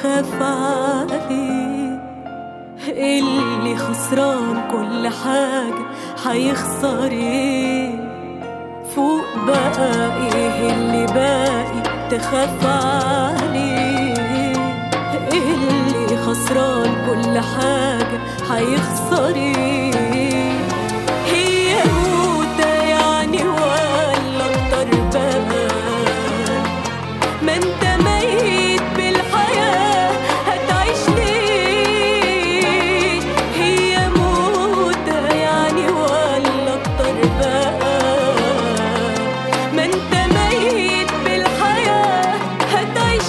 تخاف عليه اللي خسران كل حاجة هيخسر ايه فوق بقى ايه اللي باقي تخاف عليه اللي خسران كل حاجة هيخسر ايه هي موتة يعني ولا اكتر بقى ما انت ميت بالحياة هتعيش ليه هي موتة يعني ولا اكتر بقى ما انت ميت بالحياة هتعيش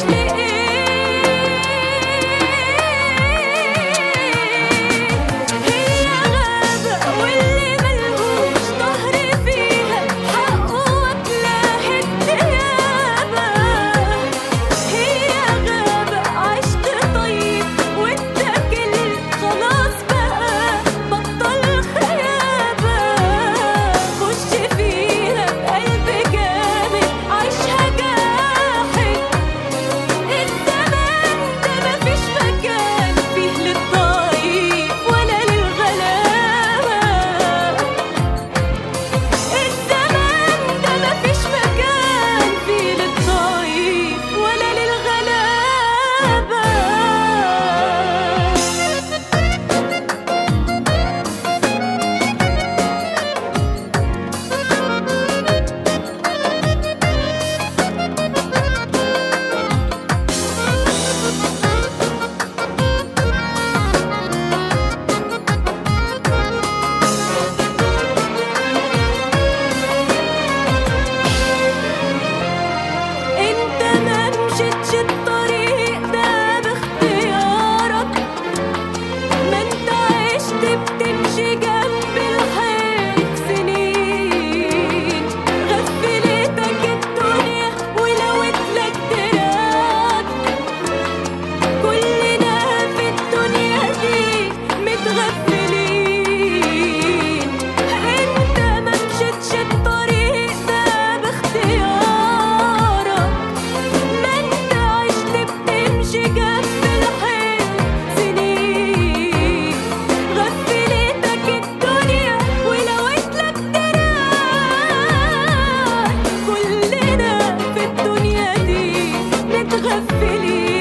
ليه هي غابة واللي ملهوش ظهر فيها حقه واكلاه الديابة هي غابة عشت طيب واتاكلت خلاص بقى بطل خيابة خش فيها بقلب جامد عيشها جاحد الزمان ده مفيش مكان فيه للضعيف ولا للغلابة الزمان ده مفيش مكان فيه للضعيف ولا للغلابة انت ما مشيتش الطريق ده باختيارك ما انت عشت بتمشي جنب الحيط سنين غفلتك الدنيا ولوت لك دراك كلنا في الدنيا دي متغفلين انت ما مشيتش الطريق ده باختيارك ما انت عشت بتمشي جنب الحيط سنين غفلتك الدنيا ولوت لك دراك كلنا في الدنيا دي متغفلين